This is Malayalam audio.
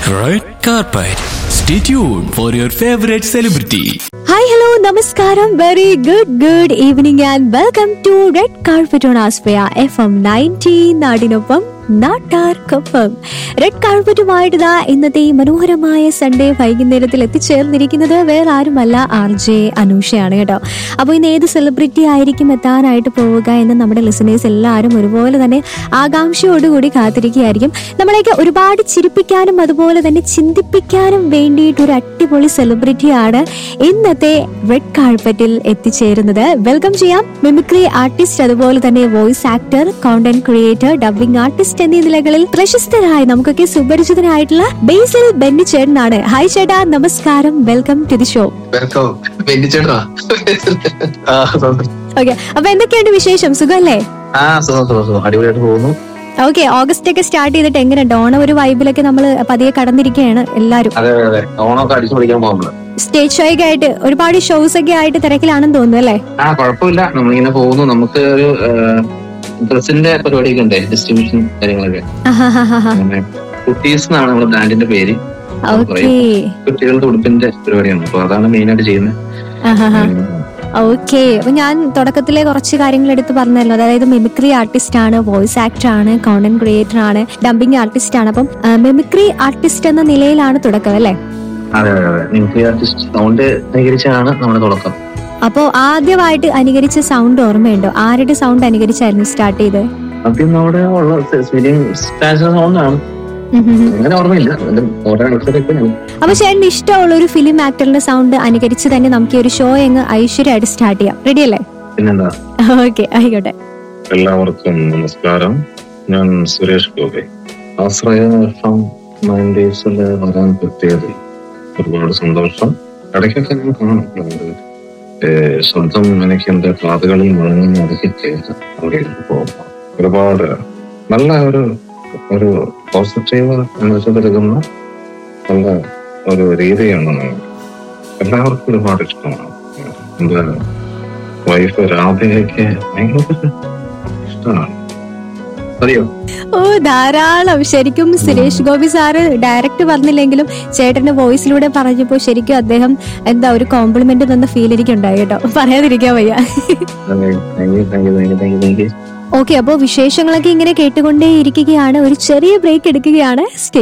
Red carpet. Stay tuned for your favorite celebrity. Hi hello നമസ്കാരം very good good evening and welcome to red carpet on Ashraya F M ninety നാടിനൊപ്പം നാട്ടാർക്കൊപ്പം റെഡ് കാർപ്പറ്റുമായിട്ട് ദാ ഇന്നത്തെ ഈ മനോഹരമായ സൺഡേ വൈകുന്നേരത്തിൽ എത്തിച്ചേർന്നിരിക്കുന്നത് വേറെ ആരുമല്ല ആർ ജെ അനൂഷയാണ് കേട്ടോ അപ്പോൾ ഇന്ന് ഏത് സെലിബ്രിറ്റി ആയിരിക്കും എത്താനായിട്ട് പോവുക എന്ന് നമ്മുടെ ലിസണേഴ്സ് എല്ലാവരും ഒരുപോലെ തന്നെ ആകാംക്ഷയോടുകൂടി കാത്തിരിക്കുകയായിരിക്കും നമ്മളെയൊക്കെ ഒരുപാട് ചിരിപ്പിക്കാനും അതുപോലെ തന്നെ ചിന്തിപ്പിക്കാനും വേണ്ടിയിട്ട് ഒരു അടിപൊളി സെലിബ്രിറ്റിയാണ് ഇന്നത്തെ റെഡ് കാർപ്പറ്റിൽ എത്തിച്ചേരുന്നത് വെൽക്കം ചെയ്യാം മിമിക്രി ആർട്ടിസ്റ്റ് അതുപോലെ തന്നെ voice actor content creator dubbing artist എന്നീ നിലകളിൽ പ്രശസ്തരായ നമുക്കൊക്കെ സുപരിചിതനായിട്ടുള്ള ബേസിൽ ബെന്നി ചേട്ടനാണ് ഹായ് ചേട്ടാ നമസ്കാരം welcome to the show welcome വെല്ലിച്ചേട്ടാ ആ സ്വന്തം. ഓക്കെ അപ്പൊ എന്തൊക്കെയുണ്ട് വിശേഷം സുഖല്ലേ ആ സുഖം സുഖം സുഖം അടിപൊളിയായിട്ട് പോകുന്നു ഓക്കെ ഓഗസ്റ്റ് ഒക്കെ സ്റ്റാർട്ട് ചെയ്തിട്ട് എങ്ങനെയുണ്ട് ഓണം ഒരു വൈബിലൊക്കെ നമ്മൾ പതിയെ കടന്നിരിക്കുകയാണ് എല്ലാവരും അതെ അതെ അതെ ഓണമൊക്കെ അടിച്ചു പൊളിക്കാൻ പോകുന്നത് സ്റ്റേജ് ഷോയ്ക്ക് ആയിട്ട് ഒരുപാട് ഷോസ് ഒക്കെ ആയിട്ട് തിരക്കിലാണെന്ന് തോന്നുന്നു അല്ലേ ആ കുഴപ്പമില്ല നമ്മളിങ്ങനെ പോകുന്നു നമുക്ക് ഒരു ഡ്രസ്സിന്റെ പരിപാടിയൊക്കെ ഉണ്ട് ഡിസ്ട്രിബ്യൂഷൻ കാര്യങ്ങളൊക്കെ ആഹാഹാഹാ. അങ്ങനെ കുട്ടീസ് എന്നാണ് നമ്മുടെ ബ്രാൻഡിന്റെ പേര് ഓക്കേ കുട്ടികളുടെ ഉടുപ്പിന്റെ പരിപാടിയാണ് അപ്പൊ അതാണ് മെയിൻ ആയിട്ട് ചെയ്യുന്നത് ആഹാഹാ. ഓക്കെ അപ്പൊ ഞാൻ തുടക്കത്തിലെ കുറച്ച് കാര്യങ്ങൾ എടുത്ത് പറഞ്ഞല്ലോ അതായത് മിമിക്രി ആർട്ടിസ്റ്റ് ആണ് വോയിസ് ആക്ടർ ആണ് കോണ്ടന്റ് ക്രിയേറ്റർ ആണ് ഡംബിംഗ് ആർട്ടിസ്റ്റ് ആണ് അപ്പം മിമിക്രി ആർട്ടിസ്റ്റ് എന്ന നിലയിലാണ് തുടക്കം അല്ലേ അതെ അതെ അതെ നിങ്ങൾക്ക് ആർട്ടിസ്റ്റ് സൗണ്ട് അനുകരിച്ചാണ് നമ്മുടെ തുടക്കം അപ്പോ ആദ്യമായിട്ട് അനുകരിച്ച സൗണ്ട് ഓർമ്മയുണ്ടോ ആരുടെ സൗണ്ട് അനുകരിച്ചായിരുന്നു സ്റ്റാർട്ട് ചെയ്ത് ആദ്യം നമ്മുടെ ഉള്ള ഫിലിം സ്റ്റാൻസ് സൗണ്ടാണ് അങ്ങനെ ഓർമ്മയില്ല അതിന്റെ ഓരോ ആൾക്കാരൊക്കെ അപ്പൊ ചേട്ടന് ഇഷ്ടമുള്ള ഒരു ഫിലിം ആക്ടറിന്റെ സൗണ്ട് അനുകരിച്ച് തന്നെ നമുക്ക് ഈ ഒരു ഷോ അങ്ങ് ഐശ്വര്യമായിട്ട് സ്റ്റാർട്ട് ചെയ്യാം റെഡി അല്ലേ പിന്നെന്താ ഓക്കെ ആയിക്കോട്ടെ എല്ലാവർക്കും നമസ്കാരം ഞാൻ സുരേഷ് ഗോപി ആശ്രയ എഫ് നയൻ ഡേയ്സിൽ വരാൻ പറ്റിയത് ഒരുപാട് സന്തോഷം ഇടയ്ക്കൊക്കെ ഞാൻ കാണും അത്, ഏഹ്, ശബ്ദം എനിക്ക് എന്റെ കാതുകളിൽ മുഴങ്ങുന്ന അതൊക്കെ ചെയ്ത് അവിടെ പോകുമ്പോൾ ഒരുപാട് നല്ല ഒരു ഒരു പോസിറ്റീവ് എനർജി നൽകുന്ന നല്ല ഒരു രീതിയാണ് നിങ്ങൾ എല്ലാവർക്കും ഒരുപാട് ഇഷ്ടമാണ് എന്റെ വൈഫ് രാധയൊക്കെ ഭയങ്കര ഇഷ്ടമാണ് അറിയോ ഓ ധാരാളം ശരിക്കും സുരേഷ് ഗോപി സാറ് ഡയറക്റ്റ് പറഞ്ഞില്ലെങ്കിലും ചേട്ടന്റെ വോയിസിലൂടെ പറഞ്ഞപ്പോ ശരിക്കും അദ്ദേഹം എന്താ ഒരു കോംപ്ലിമെന്റ് തന്ന ഫീൽ എനിക്കുണ്ടായി കേട്ടോ പറയാതിരിക്കാൻ വയ്യ thank you thank you thank you thank you thank you okay അപ്പോൾ വിശേഷങ്ങളൊക്കെ ഇങ്ങനെ കേട്ടുകൊണ്ടേ ഇരിക്കുകയാണ് ഒരു ചെറിയ ബ്രേക്ക് എടുക്കുകയാണ് സ്റ്റേ